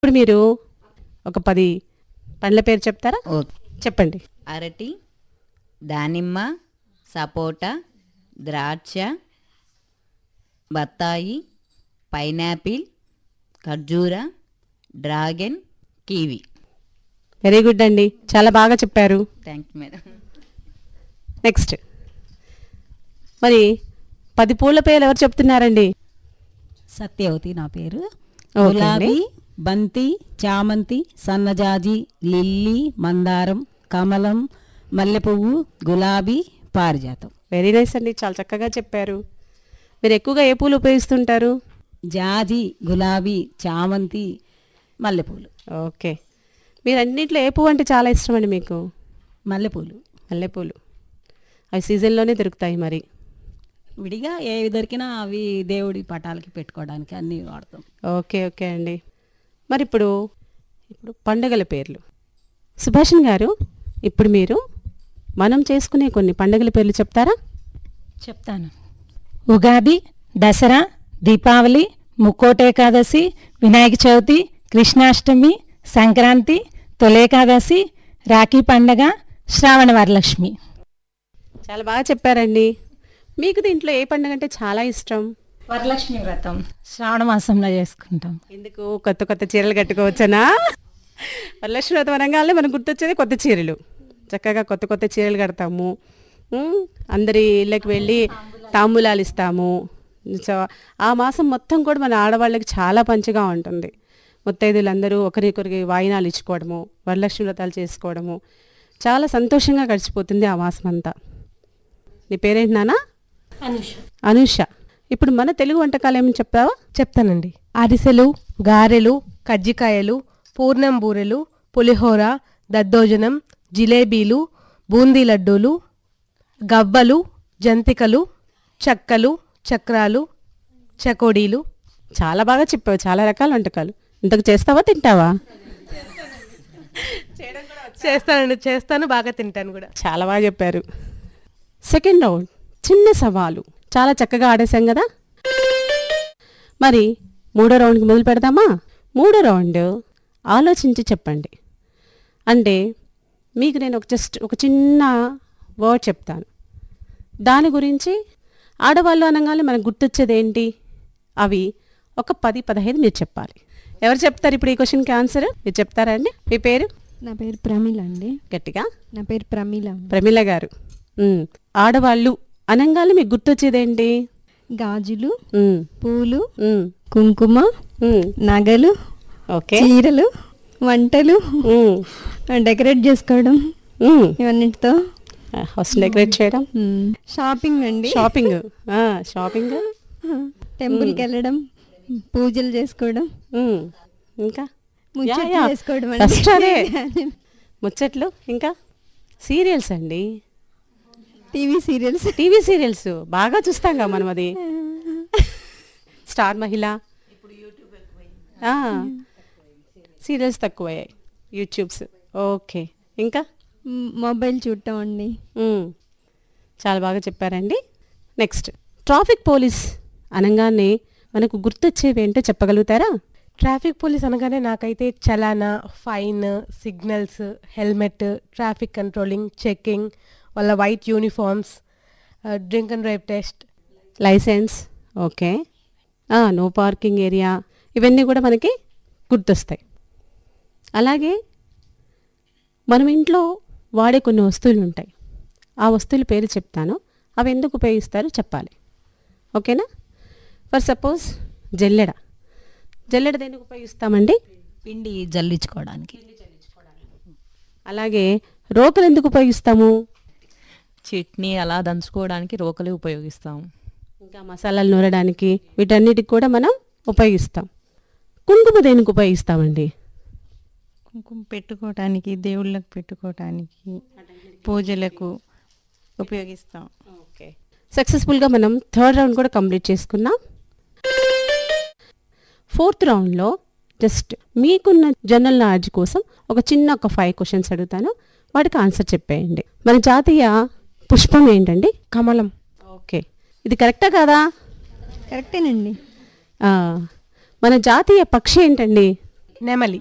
ఇప్పుడు మీరు ఒక పది పండ్ల పేరు చెప్తారా ఓకే చెప్పండి అరటి దానిమ్మ సపోటా ద్రాక్ష బత్తాయి పైనాపిల్ ఖర్జూర డ్రాగన్ కివి వెరీ గుడ్ అండి చాలా బాగా చెప్పారు థ్యాంక్ యూ మేడం నెక్స్ట్ మరి పది పూల పేర్లు ఎవరు చెప్తున్నారండి సత్యవతి నా పేరు ఓకే గులాబీ బంతి చామంతి సన్నజాజి లిల్లీ మందారం కమలం మల్లెపువ్వు గులాబీ పారిజాతం వెరీ నైస్ అండి చాలా చక్కగా చెప్పారు మీరు ఎక్కువగా ఏ పూలు ఉపయోగిస్తుంటారు జాజి గులాబీ చామంతి మల్లెపూలు ఓకే మీరు అన్నింటిలో ఏ పువ్వు అంటే చాలా ఇష్టం అండి మీకు మల్లెపూలు మల్లెపూలు అవి సీజన్లోనే దొరుకుతాయి మరి విడిగా ఏవి దొరికినా అవి దేవుడి పటాలకి పెట్టుకోవడానికి అన్నీ వాడతాం ఓకే ఓకే అండి మరి ఇప్పుడు ఇప్పుడు పండగల పేర్లు సుభాషణ్ గారు ఇప్పుడు మీరు మనం చేసుకునే కొన్ని పండగల పేర్లు చెప్తారా చెప్తాను ఉగాది దసరా దీపావళి ముక్కోటేకాదశి వినాయక చవితి కృష్ణాష్టమి సంక్రాంతి తొలేకాదశి రాఖీ పండగ శ్రావణ వరలక్ష్మి చాలా బాగా చెప్పారండి మీకు దీంట్లో ఏ పండుగ అంటే చాలా ఇష్టం వరలక్ష్మి వ్రతం శ్రావణ మాసంలో చేసుకుంటాం ఎందుకు కొత్త కొత్త చీరలు కట్టుకోవచ్చనా వరలక్ష్మి వ్రతం అనగానే మనకు గుర్తొచ్చేది కొత్త చీరలు చక్కగా కొత్త కొత్త చీరలు కడతాము ఉమ్, అందరి ఇళ్ళకి వెళ్ళి తాంబూలాలు ఇస్తాము సో ఆ మాసం మొత్తం కూడా మన ఆడవాళ్ళకి చాలా పంచిగా ఉంటుంది ముత్తైదులందరూ ఒకరికొకరికి వాయినాలు ఇచ్చుకోవడము వరలక్ష్మి వ్రతాలు చేసుకోవడము చాలా సంతోషంగా గడిచిపోతుంది ఆ మాసం అంతా నీ పేరేంటి నానా అనూష ఇప్పుడు మన తెలుగు వంటకాలు ఏమని చెప్తావా చెప్తానండి అరిసెలు గారెలు కజ్జికాయలు పూర్ణం బూరెలు పులిహోర దద్దోజనం జిలేబీలు బూందీ లడ్డూలు గవ్వలు జంతికలు చెక్కలు చక్రాలు చకోడీలు చాలా బాగా చెప్పావు చాలా రకాల వంటకాలు ఇంతకు చేస్తావా తింటావా చేస్తానండి చేస్తాను బాగా తింటాను కూడా చాలా బాగా చెప్పారు సెకండ్ రౌండ్ చిన్న సవాలు చాలా చక్కగా ఆడేశాం కదా మరి మూడో రౌండ్కి మొదలు పెడదామా మూడో రౌండ్ ఆలోచించి చెప్పండి అంటే మీకు నేను ఒక జస్ట్ ఒక చిన్న వర్డ్ చెప్తాను దాని గురించి ఆడవాళ్ళు అనగానే మనకు గుర్తొచ్చేది ఏంటి అవి ఒక పది పదహైదు మీరు చెప్పాలి ఎవరు చెప్తారు ఇప్పుడు ఈ క్వశ్చన్కి ఆన్సర్ మీరు చెప్తారా అండి మీ పేరు నా పేరు ప్రమీల అండి గట్టిగా నా పేరు ప్రమీల ప్రమీల గారు ఉమ్, ఆడవాళ్ళు అనంగానే మీకు గుర్తొచ్చేదేంటి గాజులు ఉమ్, పూలు ఉమ్, కుంకుమ ఉమ్, నగలు ఓకే చీరలు వంటలు ఉమ్, డెకరేట్ చేసుకోవడం ఉమ్, ఇవన్నిటితో హౌస్ డెకరేట్ చేయడం మ్, షాపింగ్ అండి షాపింగ్ ఆ, షాపింగ్ టెంపుల్కి వెళ్ళడం పూజలు చేసుకోవడం ఉమ్, ఇంకా ముచ్చట్లు యా, యా. చేసుకోవడం First అదే అండి ముచ్చట్లు ఇంకా సీరియల్స్ అండి టీవీ సీరియల్స్ టీవీ సీరియల్స్ బాగా చూస్తాం కదా మనం అది స్టార్ మహిళ ఆ, సీరియల్స్ తక్కువయ్యాయి యూట్యూబ్స్ ఓకే ఇంకా మొబైల్ చూడటం అండి మ్మ్. చాలా బాగా చెప్పారండి నెక్స్ట్ ట్రాఫిక్ పోలీస్ అనగానే మనకు గుర్తొచ్చేవి ఏంటో చెప్పగలుగుతారా ట్రాఫిక్ పోలీస్ అనగానే నాకైతే చలానా fine signals helmet traffic controlling checking వాళ్ళ white uniforms drink and drive test licence okay ఆ, నో పార్కింగ్ ఏరియా ఇవన్నీ కూడా మనకి గుర్తొస్తాయి అలాగే మనం ఇంట్లో వాడే కొన్ని వస్తువులు ఉంటాయి ఆ వస్తువుల పేరు చెప్తాను అవి ఎందుకు ఉపయోగిస్తారో చెప్పాలి ఓకేనా ఫర్ సపోజ్ జల్లెడ జల్లెడ దేనికి ఉపయోగిస్తామండి పిండి జల్లించుకోవడానికి అలాగే రోకలు ఎందుకు ఉపయోగిస్తాము చట్నీ అలా దంచుకోవడానికి రోకలి ఉపయోగిస్తాం ఇంకా మసాలాలు నూరడానికి వీటన్నిటికి కూడా మనం ఉపయోగిస్తాం కుంకుమ దేనికి ఉపయోగిస్తామండి కుంకుమ పెట్టుకోవటానికి దేవుళ్ళకు పెట్టుకోవటానికి పూజలకు ఉపయోగిస్తాం ఓకే సక్సెస్ఫుల్గా మనం థర్డ్ రౌండ్ కూడా కంప్లీట్ చేసుకున్నాం ఫోర్త్ రౌండ్లో జస్ట్ మీకున్న జనరల్ నాలెడ్జ్ కోసం ఒక చిన్న ఒక ఫైవ్ క్వశ్చన్స్ అడుగుతాను వాటికి ఆన్సర్ చెప్పేయండి మన జాతీయ పుష్పం ఏంటండి కమలం ఓకే ఇది కరెక్టా కాదా కరెక్టేనండి ఆ, మన జాతీయ పక్షి ఏంటండి నెమలి